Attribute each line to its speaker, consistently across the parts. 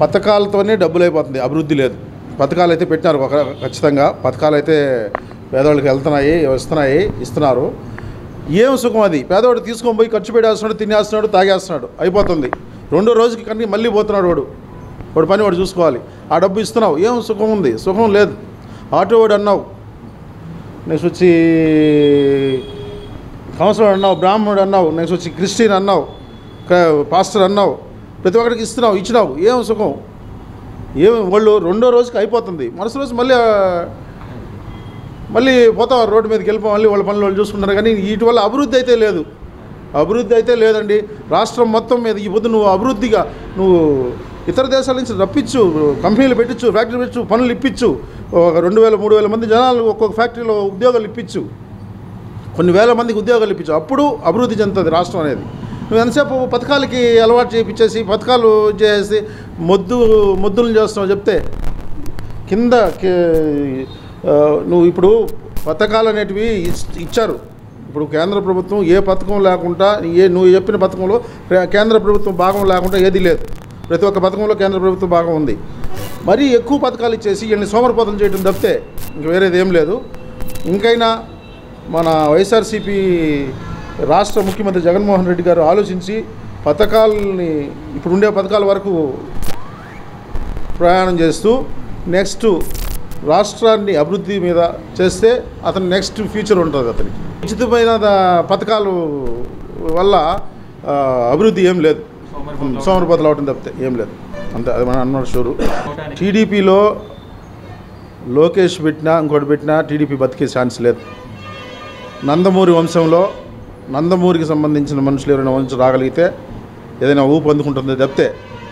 Speaker 1: పథకాలతోనే డబ్బులు అయిపోతుంది అభివృద్ధి లేదు పథకాలు అయితే పెట్టినారు ఒక ఖచ్చితంగా పథకాలు అయితే పేదవాళ్ళకి వెళ్తున్నాయి వస్తున్నాయి ఇస్తున్నారు ఏం సుఖం అది పేదవాడు తీసుకొని పోయి ఖర్చు పెట్టేస్తున్నాడు తినేస్తున్నాడు తాగేస్తున్నాడు అయిపోతుంది రెండో రోజుకి కన్నీ మళ్ళీ పోతున్నాడు వాడు వాడు పని వాడు చూసుకోవాలి ఆ డబ్బు ఇస్తున్నావు ఏం సుఖం ఉంది సుఖం లేదు ఆటో వాడు అన్నావు నెక్స్ట్ వచ్చి కౌన్సిలర్ అన్నావు బ్రాహ్మణుడు అన్నావు నెక్స్ట్ వచ్చి క్రిస్టియన్ అన్నావు క- పాస్టర్ అన్నావు ప్రతి ఒక్కరికి ఇస్తున్నావు ఇచ్చినావు ఏం సుఖం ఏం వాళ్ళు రెండో రోజుకి అయిపోతుంది మరుసటి రోజు మళ్ళీ ఆ, మళ్ళీ పోతాం రోడ్డు మీదకి వెళ్ళిపోయి మళ్ళీ వాళ్ళ పనులు వాళ్ళు చూసుకుంటారు కానీ వీటి వల్ల అభివృద్ధి అయితే లేదు అభివృద్ధి అయితే లేదండి రాష్ట్రం మొత్తం మీద ఈ పొద్దు నువ్వు అభివృద్ధిగా నువ్వు ఇతర దేశాల నుంచి రప్పించు కంపెనీలు పెట్టించు ఫ్యాక్టరీ పెట్టించు పనులు ఇప్పించు ఒక రెండు వేల మూడు వేల మంది జనాలు ఒక్కొక్క ఫ్యాక్టరీలో ఉద్యోగాలు ఇప్పించు కొన్ని వేల మందికి ఉద్యోగాలు ఇప్పించు అప్పుడు అభివృద్ధి చెందుతుంది రాష్ట్రం అనేది నువ్వు ఎంతసేపు పథకాలకి అలవాటు చేయించేసి పథకాలు చేసి మొద్దు మొద్దులు చేస్తున్నావు చెప్తే కింద కే- ఆ, నువ్వు ఇప్పుడు పథకాలు అనేటివి ఇచ్- ఇచ్చారు ఇప్పుడు కేంద్ర ప్రభుత్వం ఏ పథకం లేకుండా ఏ నువ్వు చెప్పిన పథకంలో కే- కేంద్ర ప్రభుత్వం భాగం లేకుండా ఏది లేదు ప్రతి ఒక్క పథకంలో కేంద్ర ప్రభుత్వం భాగం ఉంది మరీ ఎక్కువ పథకాలు ఇచ్చేసి వీళ్ళని సోమరపోతం చేయడం తప్పితే ఇంక వేరేది ఏం లేదు ఇంకైనా మన వైఎస్ఆర్సీపీ రాష్ట్ర ముఖ్యమంత్రి జగన్మోహన్ రెడ్డి గారు ఆలోచించి పథకాలని ఇప్పుడు ఉండే పథకాల వరకు ప్రయాణం చేస్తూ నెక్స్ట్ రాష్ట్రాన్ని అభివృద్ధి మీద చేస్తే అతను నెక్స్ట్ ఫ్యూచర్ ఉంటుంది అతనికి ఉచితమైన ద- పథకాలు వల్ల ఆ, అభివృద్ధి ఏం లేదు సోమరపోతలు అవటం తప్పితే ఏం లేదు అంతే అది మనం అన్నమాట షూరు టీడీపీలో లోకేష్ పెట్టినా ఇంకోటి పెట్టినా టీడీపీ బతికే ఛాన్స్ లేదు నందమూరి వంశంలో నందమూరికి సంబంధించిన మనుషులు ఎవరైనా వంశం రాగలిగితే ఏదైనా ఊపు అందుకుంటుంది తప్పితే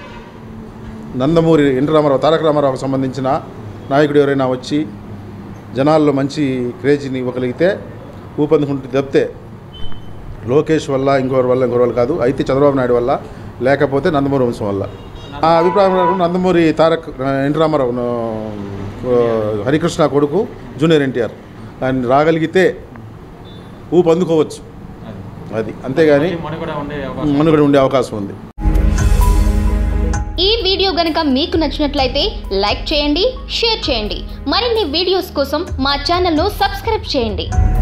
Speaker 1: నందమూరి ఎన్టీ రామారావు తారక రామారావుకు సంబంధించిన నాయకుడు ఎవరైనా వచ్చి జనాల్లో మంచి క్రేజీని ఇవ్వగలిగితే ఊపందుకుంటుంది తప్పితే లోకేష్ వల్ల ఇంకోరి వల్ల ఇంకోరి వల్ల కాదు అయితే చంద్రబాబు నాయుడు వల్ల లేకపోతే నందమూరి వంశం వల్ల ఆ అభిప్రాయం ప్రకారం నందమూరి తారక్ ఎన్టీ రామారావు ఆ, హరికృష్ణ కొడుకు జూనియర్ ఎన్టీఆర్ ఆయన రాగలిగితే ఊపు అందుకోవచ్చు అది అంతేగాని
Speaker 2: మనుగడ ఉండే అవకాశం
Speaker 1: మనుగడ ఉండే అవకాశం ఉంది
Speaker 3: ఈ వీడియో గనుక మీకు నచ్చినట్లయితే లైక్ చేయండి షేర్ చేయండి మరిన్ని వీడియోస్ కోసం మా ఛానల్ను సబ్స్క్రైబ్ చేయండి